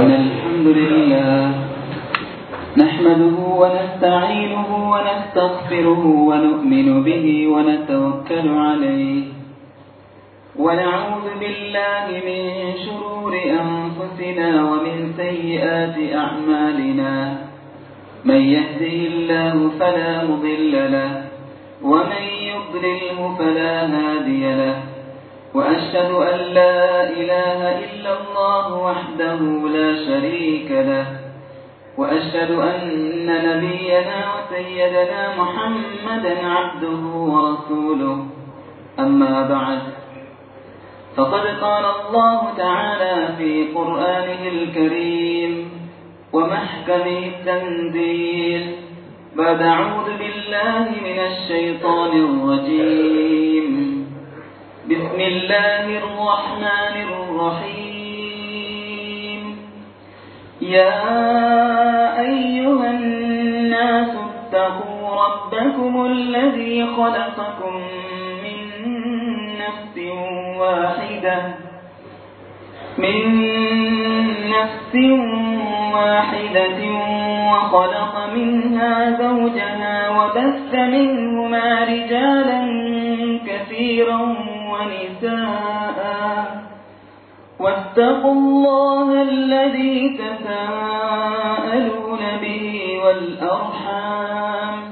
إن الحمد لله نحمده ونستعينه ونستغفره ونؤمن به ونتوكل عليه ونعوذ بالله من شرور أنفسنا ومن سيئات أعمالنا من يهده الله فلا مضل له ومن يضلله فلا هادي له وأشهد أن لا إله إلا الله وحده لا شريك له وأشهد أن نبينا وسيدنا محمدا عبده ورسوله أما بعد فقد قال الله تعالى في قرآنه الكريم ومحكمه التنزيل بعد أعوذ بالله من الشيطان الرجيم بسم الله الرحمن الرحيم يا أيها الناس اتقوا ربكم الذي خلقكم من نفس واحدة من نفس واحدة وخلق منها زوجها وبث منهما رجالا كثيرا ونساء واتقوا الله الذي تساءلون به والأرحام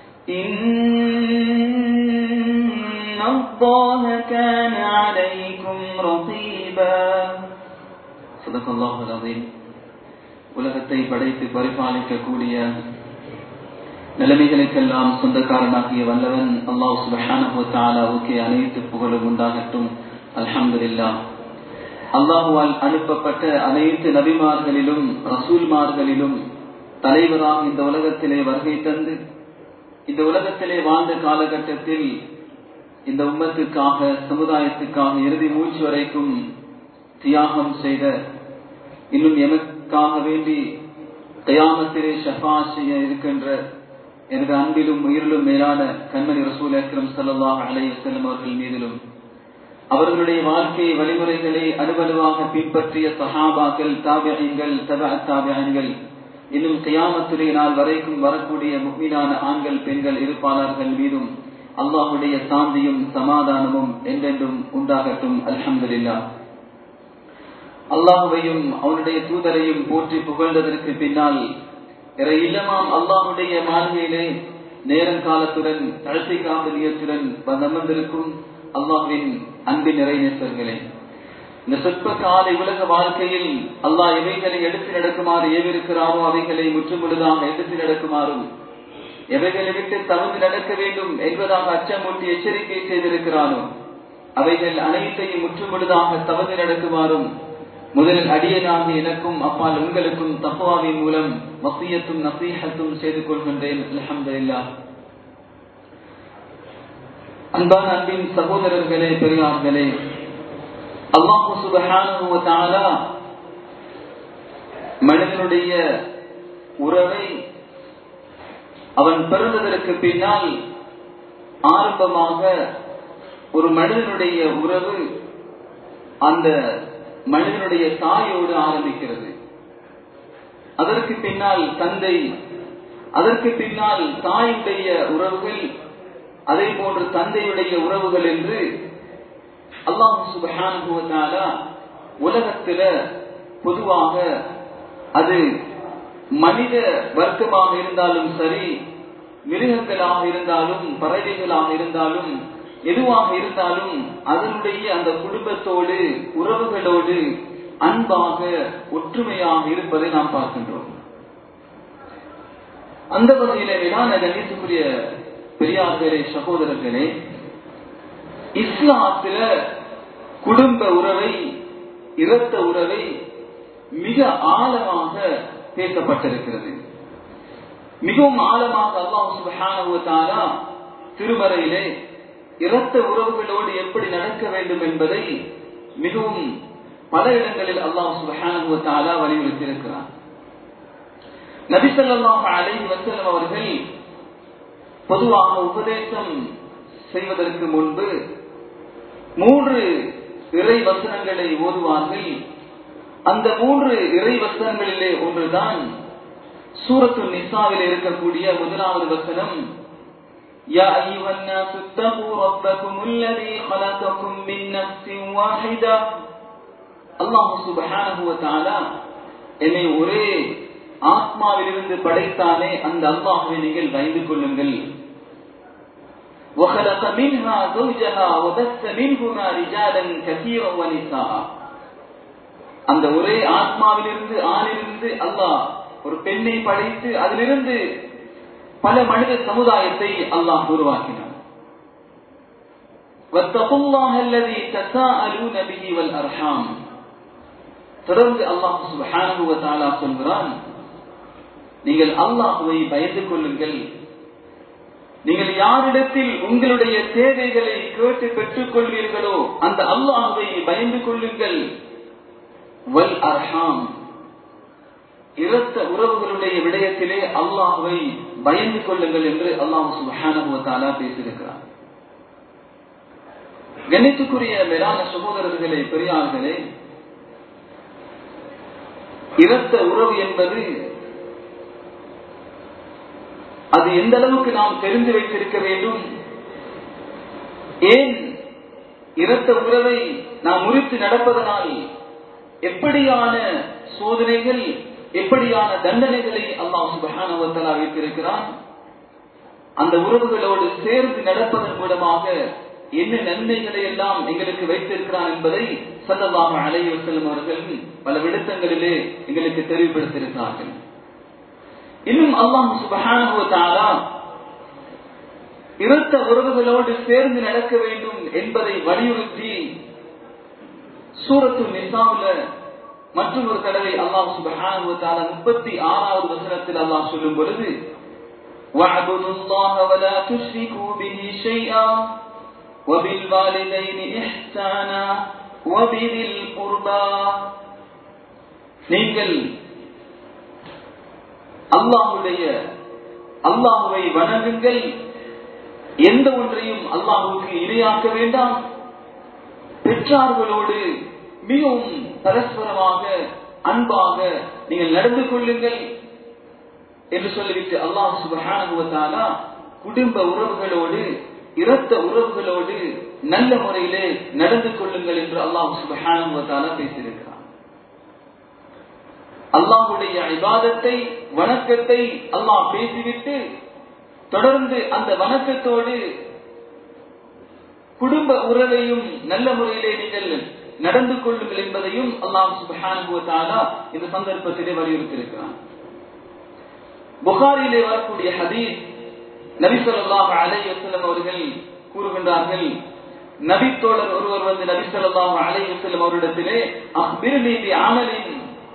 إن الله كان عليكم رقيبا صدق الله العظيم உலகத்தை படைத்து பரிபாலிக்கக்கூடிய நிலைமைகளுக்கெல்லாம் சொந்தக்காரனாகிய வல்லவன் அல்லாஹ் சுபஹானஹு தஆலாவுக்கு அனைத்து புகழும் உண்டாகட்டும் அல்ஹம்துலில்லா அல்லாஹுவால் அனுப்பப்பட்ட அனைத்து நபிமார்களிலும் ரசூல்மார்களிலும் தலைவராக இந்த உலகத்திலே வருகை தந்து இந்த உலகத்திலே வாழ்ந்த காலகட்டத்தில் இந்த உம்மத்துக்காக சமுதாயத்துக்காக இறுதி மூச்சு வரைக்கும் தியாகம் செய்த இன்னும் எமக்காக வேண்டி கயாமத்திலே ஷஃபா செய்ய இருக்கின்ற எனது அன்பிலும் உயிரிலும் மேலான கண்மணி ரசூல் அக்ரம் சல்லாஹ் அலைய செல்லும் அவர்கள் மீதிலும் அவர்களுடைய வாழ்க்கை வழிமுறைகளை அலுவலுவாக பின்பற்றிய சஹாபாக்கள் தாபியங்கள் தப தாபியங்கள் இன்னும் கயாமத்துடைய நாள் வரைக்கும் வரக்கூடிய முக்மீனான ஆண்கள் பெண்கள் இருப்பாளர்கள் மீதும் அல்லாஹுடைய சாந்தியும் சமாதானமும் என்றென்றும் உண்டாகட்டும் அல்ஹம்துலில்லா அல்லாஹுவையும் அவனுடைய தூதரையும் போற்றி புகழ்ந்ததற்கு பின்னால் இல்லமாம் அல்லாஹுடைய மாளிகையிலே நேரங்காலத்துடன் தழத்தை காவலியத்துடன் அமர்ந்திருக்கும் அல்லாஹுவின் அன்பின் நிறைநேசர்களே இந்த சொற்ப காலை உலக வாழ்க்கையில் அல்லாஹ் எவைகளை எடுத்து நடக்குமாறு ஏவிருக்கிறாரோ அவைகளை முற்றுமுழுதாக எடுத்து நடக்குமாறும் எவைகளை விட்டு தவிர்த்து நடக்க வேண்டும் என்பதாக அச்சமூட்டி எச்சரிக்கை செய்திருக்கிறானோ அவைகள் அனைத்தையும் முற்றுமுழுதாக தவறு நடக்குமாறும் முதலில் அடியனாக எனக்கும் அப்பால் உங்களுக்கும் தப்புவாவின் மூலம் வசியத்தும் நசீகத்தும் செய்து கொள்கின்றேன் அலமதுல்லா அன்பான அன்பின் சகோதரர்களே பெரியார்களே அல்லாஹு சுபஹான மனிதனுடைய உறவை அவன் பிறந்ததற்கு பின்னால் ஆரம்பமாக ஒரு மனிதனுடைய உறவு அந்த மனிதனுடைய தாயோடு ஆரம்பிக்கிறது அதற்கு பின்னால் தந்தை அதற்கு பின்னால் தாயுடைய உறவுகள் அதே போன்று தந்தையுடைய உறவுகள் என்று அல்லாஹு சுபஹான உலகத்துல பொதுவாக அது மனித வர்க்கமாக இருந்தாலும் சரி மிருகங்களாக இருந்தாலும் பறவைகளாக இருந்தாலும் எதுவாக இருந்தாலும் அதனுடைய அந்த குடும்பத்தோடு உறவுகளோடு அன்பாக ஒற்றுமையாக இருப்பதை நாம் பார்க்கின்றோம் அந்த வகையில வேளாண் கணித்துக்குரிய பெரியார்களே சகோதரர்களே இஸ்லாத்துல குடும்ப உறவை இரத்த உறவை மிக ஆழமாக பேசப்பட்டிருக்கிறது மிகவும் ஆழமாக அல்லாஹ் சுபஹானுவத்தாலா திருமறையிலே இரத்த உறவுகளோடு எப்படி நடக்க வேண்டும் என்பதை மிகவும் பல இடங்களில் அல்லாஹ் சுபஹானுவத்தாலா வலியுறுத்தியிருக்கிறார் நபிசல்லாஹ் அலை வசலம் அவர்கள் பொதுவாக உபதேசம் செய்வதற்கு முன்பு மூன்று இறை வசனங்களை ஓதுவார்கள் அந்த மூன்று இறை வசனங்களிலே ஒன்றுதான் சூரத்து நிசாவில் இருக்கக்கூடிய முதலாவது வசனம் يا أيها الناس اتقوا ربكم الذي خلقكم من نفس واحدة الله سبحانه وتعالى என்னை ஒரே ஆத்மாவிலிருந்து படைத்தானே அந்த அல்லாஹுவை நீங்கள் பயந்து கொள்ளுங்கள் وخلق منها زوجها وبث منهما رجالا كثيرا ونساء அந்த ஒரே ஆத்மாவிலிருந்து ஆணிலிருந்து அல்லாஹ் ஒரு பெண்ணை படைத்து அதிலிருந்து பல மனித சமுதாயத்தை அல்லாஹ் உருவாக்கினார் واتقوا الله الذي تساءلون به والارحام தொடர்ந்து அல்லாஹ் சுப்ஹானஹு வ தஆலா சொல்கிறான் நீங்கள் அல்லாஹ்வை பயந்து கொள்ளுங்கள் நீங்கள் யாரிடத்தில் உங்களுடைய தேவைகளை கேட்டு பெற்றுக் கொள்வீர்களோ அந்த அல்லாஹுவை பயந்து கொள்ளுங்கள் வல் அர்ஹாம் இரத்த உறவுகளுடைய விடயத்திலே அல்லாஹுவை பயந்து கொள்ளுங்கள் என்று அல்லாஹ் சுபஹானுவத்தாலா பேசியிருக்கிறார் கணித்துக்குரிய மேலான சகோதரர்களே பெரியார்களே இரத்த உறவு என்பது அது எந்த அளவுக்கு நாம் தெரிந்து வைத்திருக்க வேண்டும் ஏன் இரத்த உறவை நாம் முறித்து நடப்பதனால் எப்படியான சோதனைகள் எப்படியான தண்டனைகளை அல்லாஹ் சுபஹானவத்தலா வைத்திருக்கிறான் அந்த உறவுகளோடு சேர்ந்து நடப்பதன் மூலமாக என்ன நன்மைகளை எல்லாம் எங்களுக்கு வைத்திருக்கிறான் என்பதை சல்லல்லாஹு அலைஹி வஸல்லம் அவர்கள் பல விடத்தங்களிலே எங்களுக்கு தெளிவுபடுத்தியிருக்கிறார்கள் இன்னும் அல்லாஹ் சுபஹானஹு தஆலா இரத்த உறவுகளோடு சேர்ந்து நடக்க வேண்டும் என்பதை வலியுறுத்தி சூரத்து நிசாவுல மற்றும் ஒரு தடவை அல்லாஹ் சுபஹானஹு தஆலா 36வது வசனத்தில் அல்லாஹ் சொல்லும் பொழுது وَاعْبُدُوا اللَّهَ وَلَا تُشْرِكُوا بِهِ شَيْئًا وَبِالْوَالِدَيْنِ إِحْسَانًا وَبِذِي الْقُرْبَى நீங்கள் அல்லாஹுடைய அல்லாஹுவை வணங்குங்கள் எந்த ஒன்றையும் அல்லாஹுக்கு இணையாக்க வேண்டாம் பெற்றார்களோடு மிகவும் பரஸ்பரமாக அன்பாக நீங்கள் நடந்து கொள்ளுங்கள் என்று சொல்லிவிட்டு அல்லாஹ் சுபஹானுவத்தாலா குடும்ப உறவுகளோடு இரத்த உறவுகளோடு நல்ல முறையிலே நடந்து கொள்ளுங்கள் என்று அல்லாஹ் சுபஹானுவத்தாலா பேசியிருக்கிறார் அல்லாஹுடைய இபாதத்தை வணக்கத்தை அல்லாஹ் பேசிவிட்டு தொடர்ந்து அந்த வணக்கத்தோடு குடும்ப உறவையும் நல்ல முறையிலே நீங்கள் நடந்து கொள்ளுங்கள் என்பதையும் அல்லாஹ் சுபஹானுவத்தாலா இந்த சந்தர்ப்பத்திலே வலியுறுத்தியிருக்கிறான் புகாரிலே வரக்கூடிய ஹதீஸ் நபி சொல்லாஹ் அலை வசல்லம் அவர்கள் கூறுகின்றார்கள் நபி தோழர் ஒருவர் வந்து நபி சொல்லாஹ் அலை வசல்லம் அவரிடத்திலே அஹ்பிர்னி அமலின்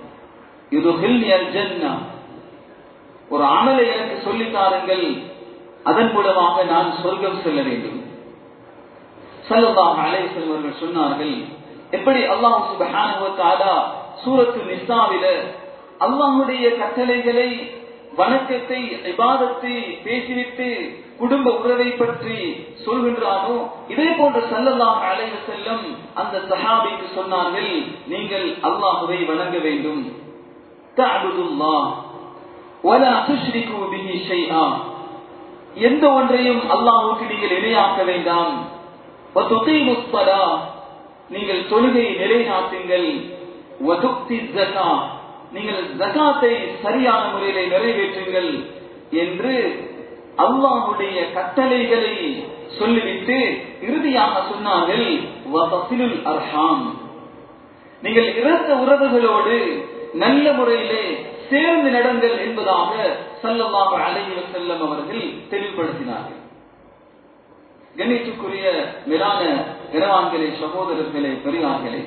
ஒரு அமலை எனக்கு சொல்லித் தாருங்கள் அதன் மூலமாக நான் சொர்க்கம் செல்ல வேண்டும் சல்லல்லாஹ் அலைஹி அவர்கள் சொன்னார்கள் எப்படி அல்லாஹ் சுப்ஹானஹு வ தஆலா சூரத்து நிசாவில அல்லாஹ்வுடைய கட்டளைகளை வணக்கத்தை இபாதத்தை பேசிவிட்டு குடும்ப உறவை பற்றி சொல்கின்றானோ இதே போன்ற சல்லல்லாஹ் அலைஹி செல்லம் அந்த சஹாபிக்கு சொன்னார்கள் நீங்கள் அல்லாஹுவை வணங்க வேண்டும் தஅபுதுல்லாஹ் வலா துஷ்ரிகு பிஹி ஷைஆ எந்த ஒன்றையும் அல்லாஹ்வுக்கு நீங்கள் இணையாக்க வேண்டாம் வதுகீமு ஸலா நீங்கள் தொழுகை நிலைநாட்டுங்கள் வதுக்தி ஸகா நீங்கள் ஜகாத்தை சரியான முறையிலே நிறைவேற்றுங்கள் என்று அல்லாஹுடைய கட்டளைகளை சொல்லிவிட்டு இறுதியாக சொன்னார்கள் வதசிலுல் அர்ஹாம் நீங்கள் இறந்த உறவுகளோடு நல்ல முறையிலே சேர்ந்து நடங்கள் என்பதாக சல்லல்லாஹு அலைஹி வஸல்லம் அவர்கள் தெளிவுபடுத்தினார்கள் கணித்துக்குரிய மேலான இரவான்களே சகோதரர்களே பெரியார்களே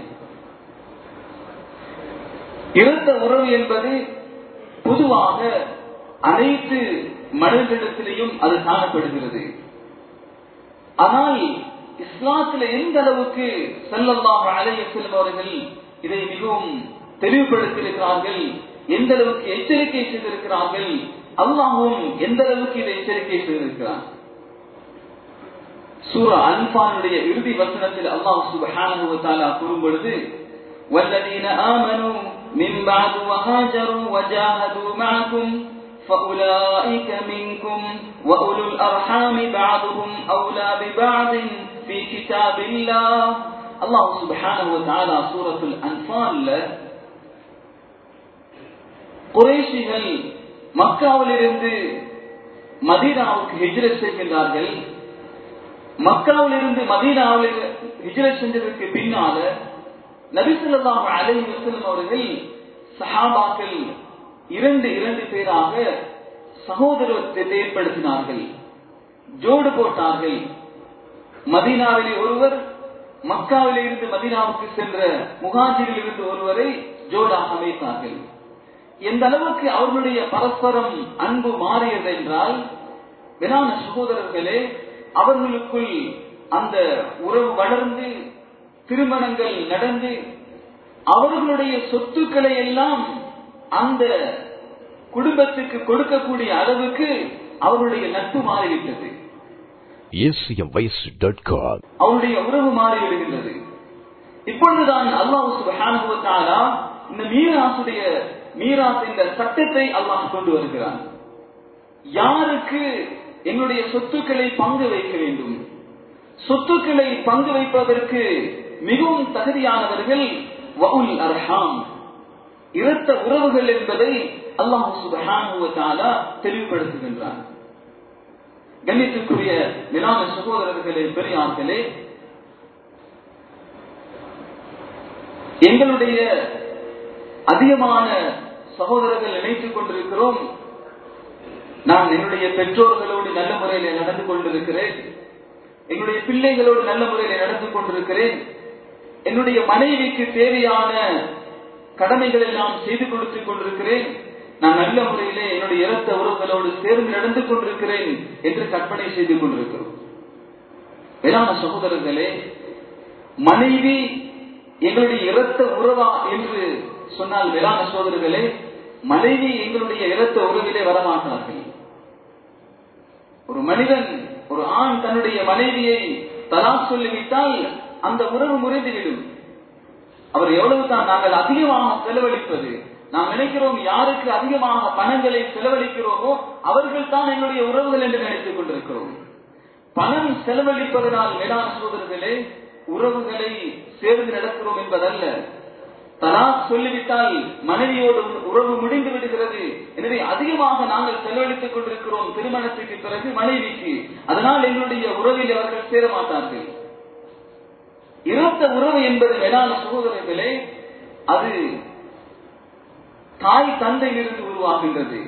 இறந்த உறவு என்பது பொதுவாக அனைத்து மனிதர்களிடத்திலேயும் அது காணப்படுகிறது ஆனால் இஸ்லாத்துல எந்த அளவுக்கு செல்லல்லாஹ் அலைய செல்பவர்கள் இதை மிகவும் தெளிவுபடுத்தியிருக்கிறார்கள் எந்த அளவுக்கு எச்சரிக்கை செய்திருக்கிறார்கள் அல்லாவும் எந்த அளவுக்கு இதை எச்சரிக்கை செய்திருக்கிறார் சூரா அன்பானுடைய இறுதி வசனத்தில் அல்லாஹ் சுபஹானஹு வ தஆலா கூறும் பொழுது والذين آمنوا من بعد وهاجروا وجاهدوا معكم فأولئك منكم وأولو الأرحام بعضهم أولى ببعض في كتاب الله الله سبحانه وتعالى سورة الأنفال குறைஷிகள் மக்காவிலிருந்து மதீனாவுக்கு ஹிஜ்ரத் செய்கின்றார்கள் மக்காவிலிருந்து மதீனாவில் ஹிஜ்ரத் செஞ்சதற்கு பின்னால நபிசல்லாஹ் அலை வசலம் அவர்கள் சஹாபாக்கள் இரண்டு இரண்டு பேராக சகோதரத்தை ஏற்படுத்தினார்கள் ஜோடு போட்டார்கள் மதீனாவிலே ஒருவர் மக்காவிலே இருந்து மதீனாவுக்கு சென்ற முகாஜிரில் இருந்து ஒருவரை ஜோடாக அமைத்தார்கள் எந்த அளவுக்கு அவர்களுடைய பரஸ்பரம் அன்பு மாறியது என்றால் வேளாண் சகோதரர்களே அவர்களுக்குள் அந்த உறவு வளர்ந்து திருமணங்கள் நடந்து அவர்களுடைய சொத்துக்களை எல்லாம் அந்த குடும்பத்துக்கு கொடுக்கக்கூடிய அளவுக்கு அவருடைய நட்பு மாறிவிட்டது acmvoice.com அவருடைய உறவு மாறிவிடுகின்றது இப்பொழுதுதான் அல்லாஹ் சுபஹானுவத்தாலா இந்த மீராசுடைய மீராஸ் என்ற சட்டத்தை அல்லாஹ் கொண்டு வருகிறான் யாருக்கு என்னுடைய சொத்துக்களை பங்கு வைக்க வேண்டும் சொத்துக்களை பங்கு வைப்பதற்கு மிகவும் தகுதியானவர்கள் வவுல் அர்ஹாம் இரத்த உறவுகள் என்பதை அல்லாஹ் சுபஹானுவத்தாலா தெளிவுபடுத்துகின்றான் கண்ணியத்திற்குரிய மேலான சகோதரர்களே பெரியார்களே எங்களுடைய அதிகமான சகோதரர்கள் நினைத்துக் கொண்டிருக்கிறோம் நான் என்னுடைய பெற்றோர்களோடு நல்ல முறையில் நடந்து கொண்டிருக்கிறேன் என்னுடைய பிள்ளைகளோடு நல்ல முறையில் நடந்து கொண்டிருக்கிறேன் என்னுடைய மனைவிக்கு தேவையான கடமைகள் எல்லாம் செய்து கொடுத்துக் கொண்டிருக்கிறேன் நான் நல்ல முறையிலே என்னுடைய இரத்த உறவுகளோடு சேர்ந்து நடந்து கொண்டிருக்கிறேன் என்று கற்பனை செய்து கொண்டிருக்கிறோம் வேளாண் சகோதரர்களே மனைவி எங்களுடைய இரத்த உறவா என்று சொன்னால் வேளாண் சகோதரர்களே மனைவி எங்களுடைய இரத்த உறவிலே வரமாட்டார்கள் ஒரு மனிதன் ஒரு ஆண் தன்னுடைய மனைவியை தலா சொல்லிவிட்டால் அந்த உறவு முறிந்துவிடும் அவர் எவ்வளவு தான் நாங்கள் அதிகமாக செலவழிப்பது நாம் நினைக்கிறோம் யாருக்கு அதிகமாக பணங்களை செலவழிக்கிறோமோ அவர்கள் தான் எங்களுடைய உறவுகள் என்று நினைத்துக் கொண்டிருக்கிறோம் பணம் செலவழிப்பதனால் மேலான சோதர்களே உறவுகளை சேர்ந்து நடக்கிறோம் என்பதல்ல தலா சொல்லிவிட்டால் மனைவியோடு உறவு முடிந்து விடுகிறது எனவே அதிகமாக நாங்கள் செலவழித்துக் கொண்டிருக்கிறோம் திருமணத்துக்கு பிறகு மனைவிக்கு அதனால் எங்களுடைய உறவில் அவர்கள் சேர மாட்டார்கள் இரத்த உறவு என்பது மேலான சகோதரர்களே அது தாய் தந்தையிலிருந்து உருவாகின்றது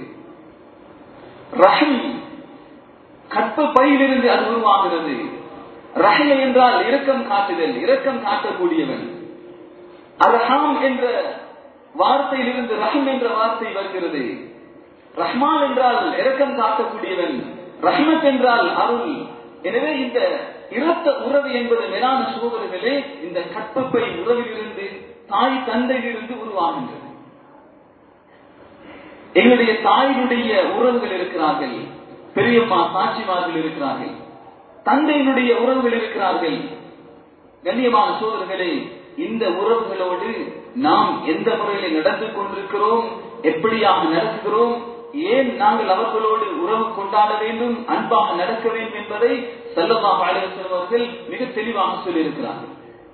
ரஹம் கற்ப பையிலிருந்து அது உருவாகிறது ரஹம் என்றால் இரக்கம் காட்டுதல் இரக்கம் காட்டக்கூடியவன் அர்ஹாம் என்ற வார்த்தையிலிருந்து ரஹம் என்ற வார்த்தை வருகிறது ரஹ்மான் என்றால் இரக்கம் காட்டக்கூடியவன் ரஹ்மத் என்றால் அருள் எனவே இந்த இரத்த உறவு என்பது மேலான சோதர்களே இந்த கற்பப்பை உறவிலிருந்து தாய் தந்தையிலிருந்து உருவாகின்றது எங்களுடைய தாயினுடைய உறவுகள் இருக்கிறார்கள் பெரியம்மா சாட்சிமார்கள் இருக்கிறார்கள் தந்தையினுடைய உறவுகள் இருக்கிறார்கள் கண்ணியமான சோதர்களே இந்த உறவுகளோடு நாம் எந்த முறையில் நடந்து கொண்டிருக்கிறோம் எப்படியாக நடத்துகிறோம் ஏன் நாங்கள் அவர்களோடு உறவு கொண்டாட வேண்டும் அன்பாக நடக்க வேண்டும் என்பதை செல்லமாக அழைவு அவர்கள் மிக தெளிவாக சொல்லியிருக்கிறார்கள்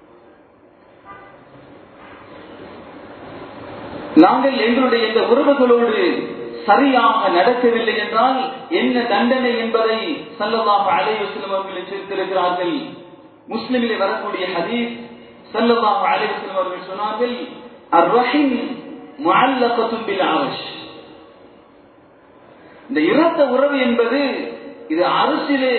நாங்கள் எங்களுடைய இந்த உறவுகளோடு சரியாக நடக்கவில்லை என்றால் என்ன தண்டனை என்பதை சல்லல்லாஹு அலைஹி வஸல்லம் அவர்கள் எச்சரித்திருக்கிறார்கள் முஸ்லிமிலே வரக்கூடிய ஹதீஸ் சல்லல்லாஹு அலைஹி வஸல்லம் அவர்கள் சொன்னார்கள் அர்ரஹிம் முஅல்லகத்துன் பில் அர்ஷ் இந்த இரத்த உறவு என்பது இது அரசிலே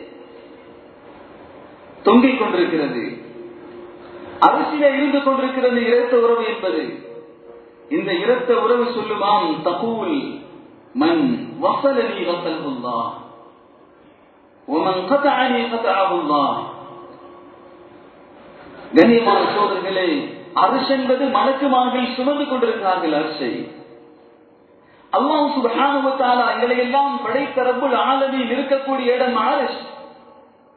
தொங்கிக் கொண்டிருக்கிறது அரசிலே இருந்து கொண்டிருக்கிறது இரத்த உறவு என்பது இந்த இரத்த உறவு சொல்லுமாம் தகூல் மன் வசலனி வசல்ஹுல்லா ஒமன் கதஅனி கதஅஹுல்லா கண்ணியமான சோதர்களே அரிசி என்பது மலக்குமார்கள் சுமந்து கொண்டிருக்கிறார்கள் அரிசை அல்லாஹ் சுபஹானுவத்தாலா எங்களை எல்லாம் படைத்த ரப்புல் ஆலமில் இருக்கக்கூடிய இடம் அரசு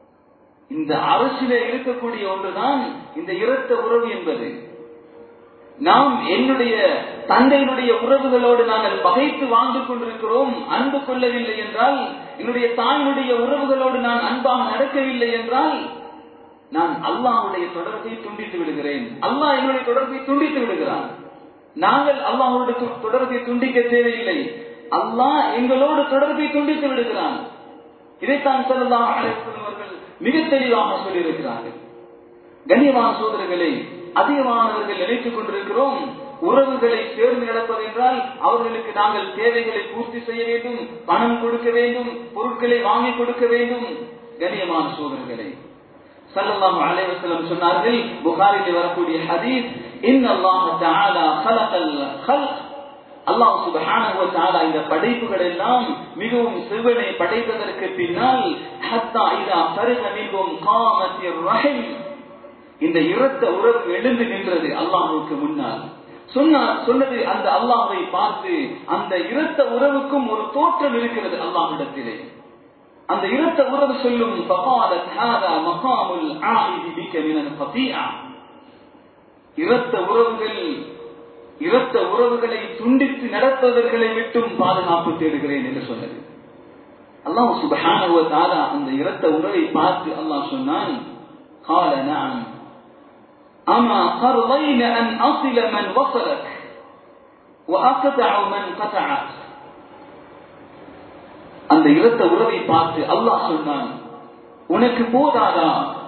இந்த அரசிலே இருக்கக்கூடிய ஒன்றுதான் இந்த இரத்த உறவு என்பது நாம் என்னுடைய தந்தையினுடைய உறவுகளோடு நாங்கள் பகைத்து வாழ்ந்து கொண்டிருக்கிறோம் அன்பு கொள்ளவில்லை என்றால் என்னுடைய தாயினுடைய உறவுகளோடு நான் அன்பாக நடக்கவில்லை என்றால் நான் அல்லாஹுடைய தொடர்பை துண்டித்து விடுகிறேன் அல்லாஹ் என்னுடைய தொடர்பை துண்டித்து விடுகிறான் நாங்கள் அல்லாஹோட தொடர்பை துண்டிக்க தேவையில்லை அல்லாஹ் எங்களோடு தொடர்பை துண்டித்து விடுகிறான் இதைத்தான் செல்லலாம் அவர்கள் மிக தெளிவாக சொல்லியிருக்கிறார்கள் கண்ணியமான சோதரர்களை அதிகமானவர்கள் நினைத்துக் கொண்டிருக்கிறோம் உறவுகளை சேர்ந்து நடப்பது என்றால் அவர்களுக்கு நாங்கள் தேவைகளை பூர்த்தி செய்ய வேண்டும் பணம் கொடுக்க வேண்டும் பொருட்களை வாங்கி கொடுக்க வேண்டும் கண்ணியமான சோதரர்களை சல்லல்லாஹு அலைஹி வஸல்லம் சொன்னார்கள் புகாரில் வரக்கூடிய ஹதீஸ் இன் அல்லாஹ் தஆலா خلقல் خلق அல்லாஹ் சுப்ஹானஹு வ தஆலா இந்த படைப்புகள் எல்லாம் மிகவும் சிறுவனை படைத்ததற்கு பின்னால் ஹத்தா இதா ஃபரக மின்ஹும் காமத்திர் ரஹிம் இந்த இரத்த உறவு எழுந்து நின்றது அல்லாஹுக்கு முன்னால் சொன்னார் சொன்னது அந்த அல்லாஹை பார்த்து அந்த இரத்த உறவுக்கும் ஒரு தோற்றம் இருக்கிறது அல்லாஹிடத்திலே அந்த இரத்த உறவு சொல்லும் இரத்த உறவுகள் இரத்த உறவுகளை துண்டித்து நடப்பவர்களை விட்டும் பாதுகாப்பு தேடுகிறேன் என்று சொன்னது அல்லாஹ் சுபஹான அந்த இரத்த உறவை பார்த்து அல்லாஹ் சொன்னான் قال نعم أما ترضين أن أصل من وصلك وأقطع من قطعك அந்த இரத்த உறவை பார்த்து அல்லாஹ் சொன்னான் உனக்கு போதாதா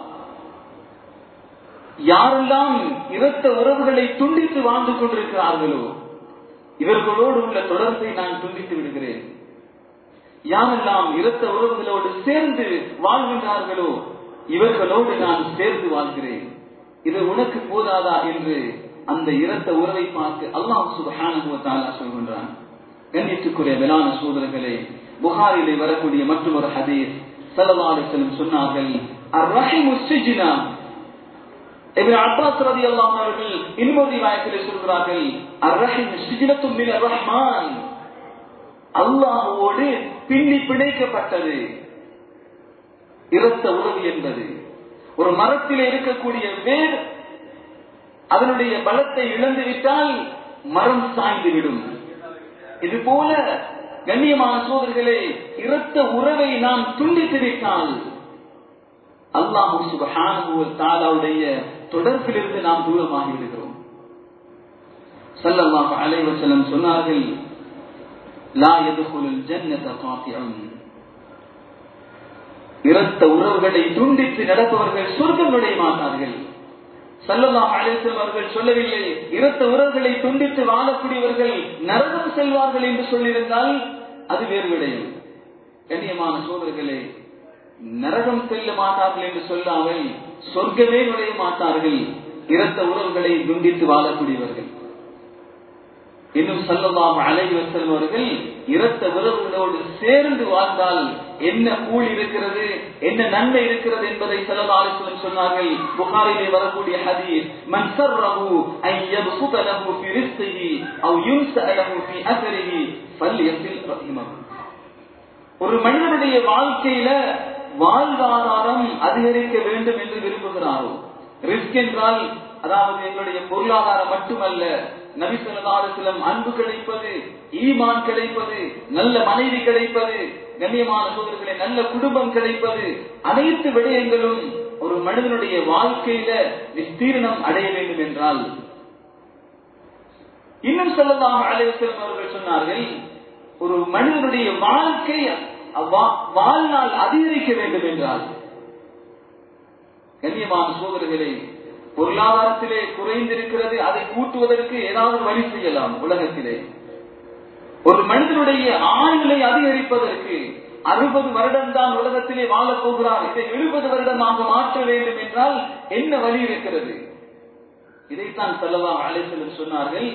யாரெல்லாம் இரத்த உறவுகளை துண்டித்து வாழ்ந்து கொண்டிருக்கிறார்களோ இவர்களோடு உள்ள தொடர்பை நான் துண்டித்து விடுகிறேன் யாரெல்லாம் இரத்த உறவுகளோடு சேர்ந்து வாழ்கின்றார்களோ இவர்களோடு நான் சேர்ந்து வாழ்கிறேன் இது உனக்கு போதாதா என்று அந்த இரத்த உறவை பார்த்து அல்லாஹ் சுபஹானுவத்தாலா சொல்கின்றான் கண்ணியத்துக்குரிய மேலான சோதரர்களே புகாரிலே வரக்கூடிய மற்றொரு ஹதீஸ் சல்லல்லாஹு சொன்னார்கள் அர்ரஹிமு சிஜ்னா இப்னு அப்பாஸ் রাদিয়াল্লাহு அவர்கள் இன்னொரு ரிவாயத்திலே சொல்கிறார்கள் அர்ரஹிம் சிஜ்னத்து மின் ரஹ்மான் அல்லாஹ்வோடு பின்னி பிணைக்கப்பட்டது இரத்த உறவு என்பது ஒரு மரத்தில் இருக்கக்கூடிய வேர் அதனுடைய பலத்தை இழந்துவிட்டால் மரம் சாய்ந்துவிடும் இது போல கண்ணியமான சோதர்களே இரத்த உறவை நாம் துண்டித்து விட்டால் அல்லாஹு சுபஹானுடைய தொடர்பிலிருந்து நாம் தூரமாகி விடுகிறோம் சல்லல்லாஹு அலைஹி வஸல்லம் சொன்னார்கள் லா யதுகுலுல் ஜன்னத காத்தியன் இரத்த உறவுகளை துண்டித்து நடப்பவர்கள் சொர்க்கம் நுழைய மாட்டார்கள் சல்லல்லாஹு அலைஹி வஸல்லம் அவர்கள் சொல்லவில்லை இரத்த உறவுகளை துண்டித்து வாழக்கூடியவர்கள் நரகம் செல்வார்கள் என்று சொல்லியிருந்தால் அது வேறு விடயம் கண்ணியமான சோதர்களே நரகம் செல்ல மாட்டார்கள் என்று சொல்லாமல் சொர்க்கமே நுழைய மாட்டார்கள் இரத்த உறவுகளை துண்டித்து வாழக்கூடியவர்கள் இன்னும் சல்லல்லாஹு அலைஹி வஸல்லம் அவர்கள் இரத்த உறவுகளோடு சேர்ந்து வாழ்ந்தால் என்ன கூலி இருக்கிறது என்ன நன்மை இருக்கிறது என்பதை சல்லல்லாஹு அலைஹி வஸல்லம் சொன்னார்கள் புகாரிலே வரக்கூடிய ஹதீஸ் மன் சர்ரஹு அன் யப்சுத லஹு ஃபி ரிஸ்கிஹி அவ் யுன்ஸ லஹு ஃபி அஸரிஹி ஃபல்யஸில் ரஹிமஹு ஒரு மனிதனுடைய வாழ்க்கையில வாழ்வாதாரம் அதிகரிக்க வேண்டும் என்று விரும்புகிறாரோ ரிஸ்க் என்றால் அதாவது எங்களுடைய பொருளாதாரம் மட்டுமல்ல நபிசல்லாசிலம் அன்பு கிடைப்பது ஈமான் கிடைப்பது நல்ல மனைவி கிடைப்பது கண்ணியமான சோதர்களை நல்ல குடும்பம் கிடைப்பது அனைத்து விடயங்களும் ஒரு மனிதனுடைய வாழ்க்கையில விஸ்தீர்ணம் அடைய வேண்டும் என்றால் இன்னும் சொல்லலாம் அலைவசலம் அவர்கள் சொன்னார்கள் ஒரு மனிதனுடைய வாழ்க்கை வாழ்நாள் அதிகரிக்க வேண்டும் என்றால் கண்ணியமான சோதர்களே பொருளாதாரத்திலே குறைந்திருக்கிறது அதை கூட்டுவதற்கு ஏதாவது வழி செய்யலாம் உலகத்திலே ஒரு மனிதனுடைய ஆயுளை அதிகரிப்பதற்கு அறுபது வருடம் தான் உலகத்திலே வாழப் போகிறார் இதை எழுபது வருடமாக மாற்ற வேண்டும் என்றால் என்ன வழி இருக்கிறது இதைத்தான் சொல்லலாம் அலைசலம் சொன்னார்கள்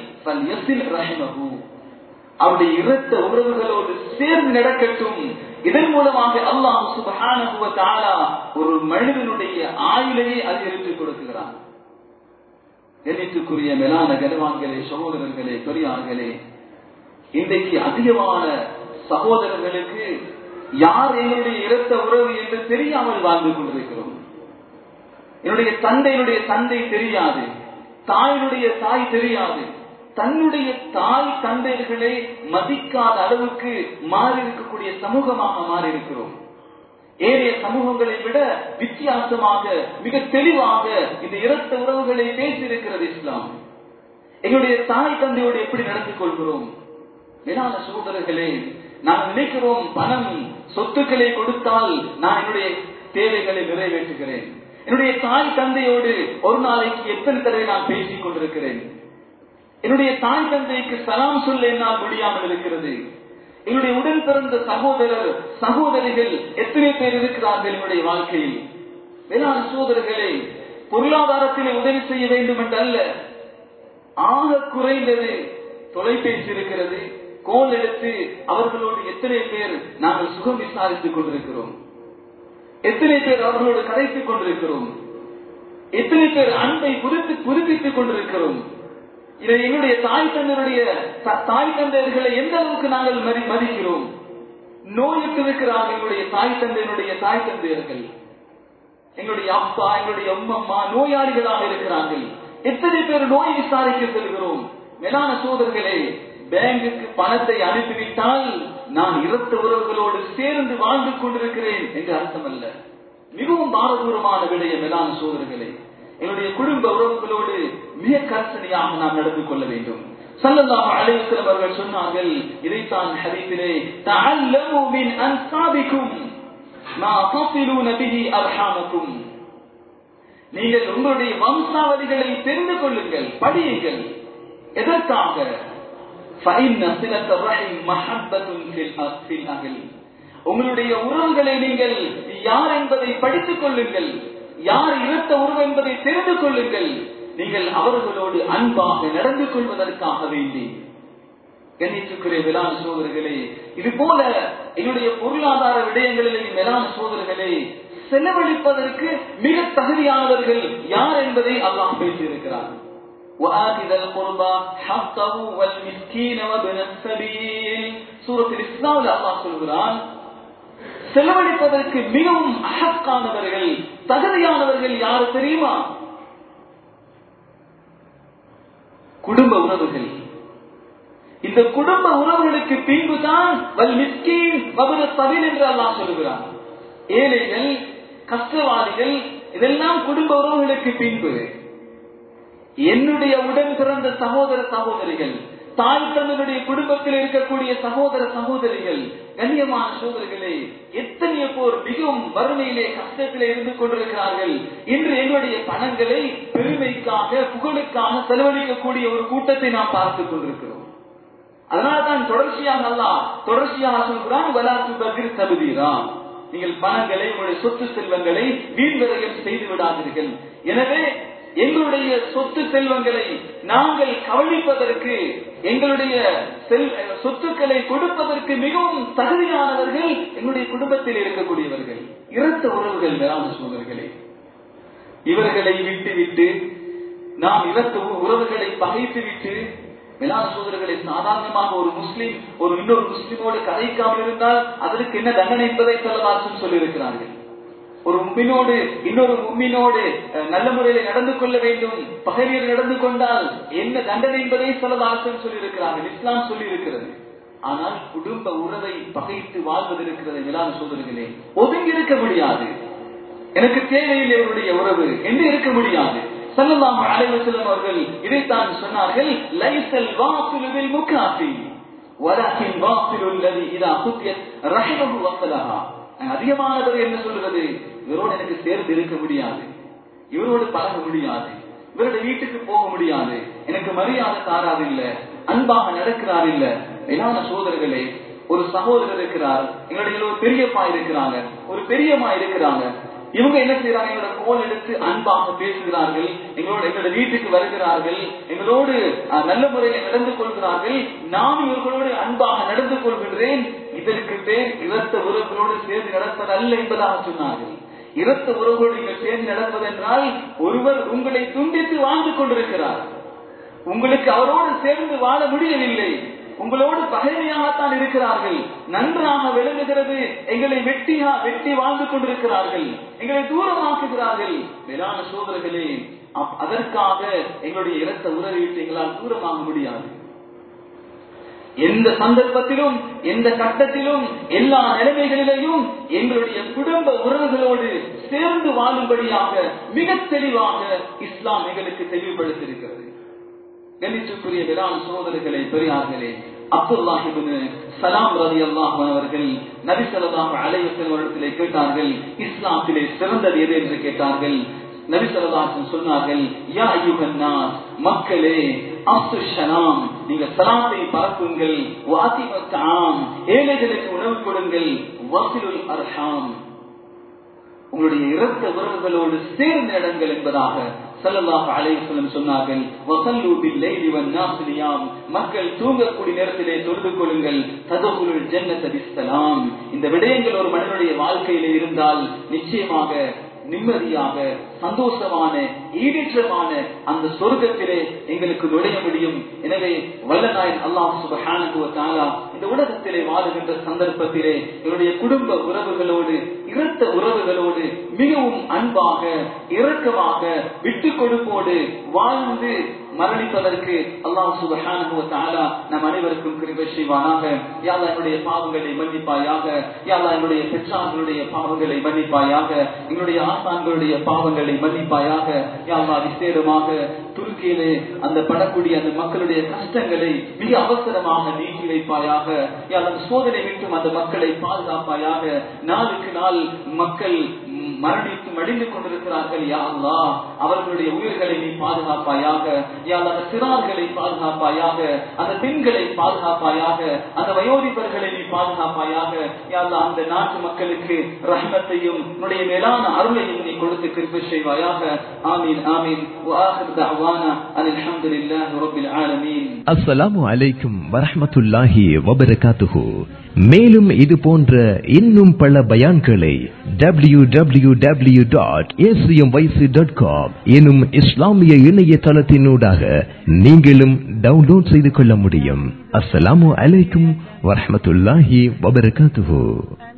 அவருடைய இரத்த உறவுகளோடு சேர்ந்து நடக்கட்டும் இதன் மூலமாக அல்லாஹ் சுபஹானஹுவ தஆலா ஒரு மனிதனுடைய ஆயுளையே அதிகரித்து கொடுக்கிறான் எண்ணித்துக்குரிய மேலான கனவான்களே சகோதரர்களே பெரியார்களே இன்றைக்கு அதிகமான சகோதரர்களுக்கு யார் எங்களுடைய இரத்த உறவு என்று தெரியாமல் வாழ்ந்து கொண்டிருக்கிறோம் என்னுடைய தந்தையினுடைய தந்தை தெரியாது தாயினுடைய தாய் தெரியாது தன்னுடைய தாய் தந்தையர்களை மதிக்காத அளவுக்கு மாறி இருக்கக்கூடிய சமூகமாக மாறி இருக்கிறோம் ஏனைய சமூகங்களை விட வித்தியாசமாக மிக தெளிவாக இந்த இரத்த உறவுகளை பேசியிருக்கிறது இஸ்லாம் எங்களுடைய தாய் தந்தையோடு எப்படி நடந்து கொள்கிறோம் மேலான சகோதரர்களே நாம் நினைக்கிறோம் பணம் சொத்துக்களை கொடுத்தால் நான் என்னுடைய தேவைகளை நிறைவேற்றுகிறேன் என்னுடைய தாய் தந்தையோடு ஒரு நாளைக்கு எத்தனை தடவை நான் பேசிக் கொண்டிருக்கிறேன் என்னுடைய தாய் தந்தைக்கு சலாம் சொல்ல என்னால் முடியாமல் இருக்கிறது என்னுடைய உடன் பிறந்த சகோதரர் சகோதரிகள் எத்தனை பேர் இருக்கிறார்கள் என்னுடைய வாழ்க்கையில் வேளாண் சோதரர்களே பொருளாதாரத்திலே உதவி செய்ய வேண்டும் என்றல்ல ஆக குறைந்தது தொலைபேசி இருக்கிறது கோல் எடுத்து அவர்களோடு எத்தனை பேர் நாங்கள் சுகம் விசாரித்துக் கொண்டிருக்கிறோம் எத்தனை பேர் அவர்களோடு கதைத்துக் கொண்டிருக்கிறோம் எத்தனை பேர் அன்பை புதுப்பி புதுப்பித்துக் கொண்டிருக்கிறோம் இதை எங்களுடைய தாய் தந்தருடைய தாய் தந்தையர்களை எந்த அளவுக்கு நாங்கள் மதி மதிக்கிறோம் நோயுற்று இருக்கிறார்கள் எங்களுடைய தாய் தந்தையனுடைய தாய் தந்தையர்கள் எங்களுடைய அப்பா எங்களுடைய அம்மம்மா நோயாளிகளாக இருக்கிறார்கள் எத்தனை பேர் நோய் விசாரிக்க செல்கிறோம் மேலான சோதர்களே பேங்குக்கு பணத்தை அனுப்பிவிட்டால் நான் இரத்த உறவுகளோடு சேர்ந்து வாழ்ந்து கொண்டிருக்கிறேன் என்று அர்த்தம் அல்ல மிகவும் பாரதூரமான விடைய மேலான சோதர்களே என்னுடைய குடும்ப உறவுகளோடு மிக கர்சனையாக நாம் நடந்து கொள்ள வேண்டும் சல்லல்லாஹு அலைஹி வஸல்லம் அவர்கள் சொன்னார்கள் இதைத்தான் ஹதீஸிலே தஅல்லமு மின் அன்சாபிக்கும் மா தஸிலூன பிஹி அர்ஹாமக்கும் நீங்கள் உங்களுடைய வம்சாவளிகளை தெரிந்து கொள்ளுங்கள் படியுங்கள் எதற்காக فإن صلة الرحم محبة في الأهل உங்களுடைய உறவுகளை நீங்கள் யார் என்பதை படித்துக் கொள்ளுங்கள் யார் இரத்த உறவு என்பதை தெரிந்து கொள்ளுங்கள் நீங்கள் அவர்களோடு அன்பாக நடந்து கொள்வதற்காக வேண்டி கண்ணியத்துக்குரிய மேலான சோதர்களே இது போல என்னுடைய பொருளாதார விடயங்களில் மேலான சோதர்களே செலவழிப்பதற்கு மிக தகுதியானவர்கள் யார் என்பதை அல்லாஹ் பேசியிருக்கிறார் وآتذ القربى حقه والمسكين وابن السبيل சூரத்தில் இஸ்லாமில் அல்லாஹ் சொல்கிறான் செலவழிப்பதற்கு மிகவும் அகக்கானவர்கள் தகுதியானவர்கள் யாரு தெரியுமா குடும்ப உறவுகள் இந்த குடும்ப உறவுகளுக்கு பின்புதான் வல் மிஸ்கீன் வபுர தவில் என்று அல்லாஹ் சொல்லுகிறான் ஏழைகள் கஷ்டவாதிகள் இதெல்லாம் குடும்ப உறவுகளுக்கு பின்பு என்னுடைய உடன் பிறந்த சகோதர சகோதரிகள் தாய் தந்தனுடைய குடும்பத்தில் இருக்கக்கூடிய சகோதர சகோதரிகள் கண்ணியமான சோதரிகளே எத்தனைய போர் மிகவும் வறுமையிலே கஷ்டத்திலே இருந்து கொண்டிருக்கிறார்கள் இன்று எங்களுடைய பணங்களை பெருமைக்காக புகழுக்காக செலவழிக்கக்கூடிய ஒரு கூட்டத்தை நாம் பார்த்துக் கொண்டிருக்கிறோம் அதனால்தான் தொடர்ச்சியாக அல்ல தொடர்ச்சியாக சொல்கிறான் வலாத்து பகிர் தகுதீரா நீங்கள் பணங்களை உங்களுடைய சொத்து செல்வங்களை வீண்விரயம் செய்து விடாதீர்கள் எனவே எங்களுடைய சொத்து செல்வங்களை நாங்கள் கவனிப்பதற்கு எங்களுடைய சொத்துக்களை கொடுப்பதற்கு மிகவும் தகுதியானவர்கள் எங்களுடைய குடும்பத்தில் இருக்கக்கூடியவர்கள் இரத்த உறவுகள் வேளாண் சோதர்களே இவர்களை விட்டு விட்டு நாம் இரத்த உறவுகளை பகைத்து விட்டு வேளாண் சோதர்களை சாதாரணமாக ஒரு முஸ்லீம் ஒரு இன்னொரு முஸ்லீமோடு கதைக்காமல் இருந்தால் அதற்கு என்ன தண்டனை என்பதை சொல்லவாசம் சொல்லியிருக்கிறார்கள் ஒரு மும்மினோடு இன்னொரு மும்மினோடு நல்ல முறையில் நடந்து கொள்ள வேண்டும் பகைவியர் நடந்து கொண்டால் என்ன தண்டனை என்பதை சொல்லவாசம் சொல்லியிருக்கிறார்கள் இஸ்லாம் சொல்லி இருக்கிறது ஆனால் குடும்ப உறவை பகைத்து வாழ்வது இருக்கிறது மேலான சோதர்களே ஒதுங்கி இருக்க முடியாது எனக்கு தேவையில்லை அவருடைய உறவு என்று இருக்க முடியாது சல்லல்லாஹு அலைஹி வஸல்லம் அவர்கள் இதைத்தான் சொன்னார்கள் லைசல் வாசிலுவில் முகாஃபி ولكن واصل الذي اذا خطيت رحمه وصلها அதிகமானவர் என்ன சொல்றது இவரோடு எனக்கு சேர்ந்து இருக்க முடியாது இவரோடு பழக முடியாது இவருடைய வீட்டுக்கு போக முடியாது எனக்கு மரியாதை தாராது இல்ல அன்பாக நடக்கிறார் இல்ல மேலான சோதரர்களே ஒரு சகோதரர் இருக்கிறார் எங்களுடைய ஒரு பெரியப்பா இருக்கிறாங்க ஒரு பெரியம்மா இருக்கிறாங்க இவங்க என்ன செய்யறாங்க எங்களோட கோல் எடுத்து அன்பாக பேசுகிறார்கள் எங்களோட எங்களோட வீட்டுக்கு வருகிறார்கள் எங்களோடு நல்ல முறையில் நடந்து கொள்கிறார்கள் நான் இவர்களோடு அன்பாக நடந்து கொள்கின்றேன் இதற்கு பேர் இரத்த உறவுகளோடு சேர்ந்து நடப்பது அல்ல என்பதாக சொன்னார்கள் இரத்த உறவுகளோடு நீங்கள் சேர்ந்து நடப்பது என்றால் ஒருவர் உங்களை துண்டித்து வாழ்ந்து கொண்டிருக்கிறார் உங்களுக்கு அவரோடு சேர்ந்து வாழ முடியவில்லை உங்களோடு பகைமையாகத்தான் இருக்கிறார்கள் நன்றாக விளங்குகிறது எங்களை வெட்டியா வெட்டி வாழ்ந்து கொண்டிருக்கிறார்கள் எங்களை தூரமாக்குகிறார்கள் மேலான சோதர்களே அப்- அதற்காக எங்களுடைய இரத்த உறவீட்டு எங்களால் தூரமாக முடியாது எந்த சந்தர்ப்பத்திலும் எந்த கட்டத்திலும் எல்லா நிலைமைகளிலேயும் எங்களுடைய குடும்ப உறவுகளோடு சேர்ந்து வாழும்படியாக மிக தெளிவாக இஸ்லாம் எங்களுக்கு தெளிவுபடுத்தியிருக்கிறது கணிச்சுக்குரிய வேளாண் சோதரர்களே பெரியார்களே அப்துல்லாஹிபின் சலாம் ரதி அல்லாஹ் அவர்கள் நபி ஸல்லல்லாஹு அலைஹி வஸல்லம் அவர்களிடத்திலே கேட்டார்கள் இஸ்லாத்திலே சிறந்தது எது என்று கேட்டார்கள் நபி ஸல்லல்லாஹு சொன்னார்கள் யா அய்யுஹன் நாஸ் மக்களே அப்து ஷலாம் நீங்க சலாத்தை பரப்புங்கள் வாத்திம தாம் ஏழைகளுக்கு உணவு கொடுங்கள் வசிலுல் அர்ஹாம் உங்களுடைய இரத்த உறவுகளோடு சேர்ந்த இடங்கள் என்பதாக ஸல்லல்லாஹு அலைஹி வஸல்லம் சொன்னார்கள் வஸல்லு பில் லைலி வன் நாஸ் நியாம் மக்கள் தூங்கக்கூடிய நேரத்திலே தொழுது கொள்ளுங்கள் ததுகுலுல் ஜன்னத பிஸ்ஸலாம் இந்த விடயங்கள் ஒரு மனிதனுடைய வாழ்க்கையிலே இருந்தால் நிச்சயமாக நிம்மதியாக சந்தோஷமான ஈடேற்றமான அந்த சொர்க்கத்திலே எங்களுக்கு நுழைய முடியும் எனவே வல்லநாயன் அல்லாஹ் சுபஹானஹு வ தஆலா இந்த உலகத்திலே வாழுகின்ற சந்தர்ப்பத்திலே என்னுடைய குடும்ப உறவுகளோடு இரத்த உறவுகளோடு மிகவும் அன்பாக இரக்கமாக விட்டு கொடுப்போடு வாழ்ந்து மரணிப்பதற்கு அல்லாஹ் சுபஹானஹு வ தஆலா நம் அனைவருக்கும் கிருபை செய்வானாக யா அல்லாஹ் என்னுடைய பாவங்களை மன்னிப்பாயாக யா அல்லாஹ் என்னுடைய பெற்றார்களுடைய பாவங்களை மன்னிப்பாயாக எங்களுடைய ஆசான்களுடைய பாவங்களை மன்னிப்பாயாக யா அல்லாஹ் விசேடமாக துருக்கியிலே அந்த படக்கூடிய அந்த மக்களுடைய கஷ்டங்களை மிக அவசரமாக நீக்கி வைப்பாயாக யா அல்லாஹ் அந்த சோதனை விட்டும் அந்த மக்களை பாதுகாப்பாயாக நாளுக்கு நாள் மக்கள் மரணித்து மடிந்து கொண்டிருக்கிறார்கள் யா அல்லாஹ் அவர்களுடைய உயிர்களை நீ பாதுகாப்பாயாக யா அல்லாஹ் அந்த சிறார்களை பாதுகாப்பாயாக அந்த பெண்களை பாதுகாப்பாயாக அந்த வயோதிபர்களை நீ பாதுகாப்பாயாக யா அல்லாஹ் அந்த நாட்டு மக்களுக்கு ரஹ்மத்தையும் உன்னுடைய மேலான அருளையும் நீ கொடுத்து கிருபை செய்வாயாக ஆமீன் ஆமீன் وآخر دعوانا أن الحمد لله رب العالمين அஸ்ஸலாமு அலைக்கும் வரஹ்மத்துல்லாஹி வபரகாத்துஹு மேலும் இது போன்ற இன்னும் பல பயான்களை W W W dot dot com எனும் இஸ்லாமிய இணையதளத்தினூடாக நீங்களும் டவுன்லோட் செய்து கொள்ள முடியும் அஸ்ஸலாமு அலைக்கும் வரஹ்மத்துல்லாஹி வபரகாத்துஹு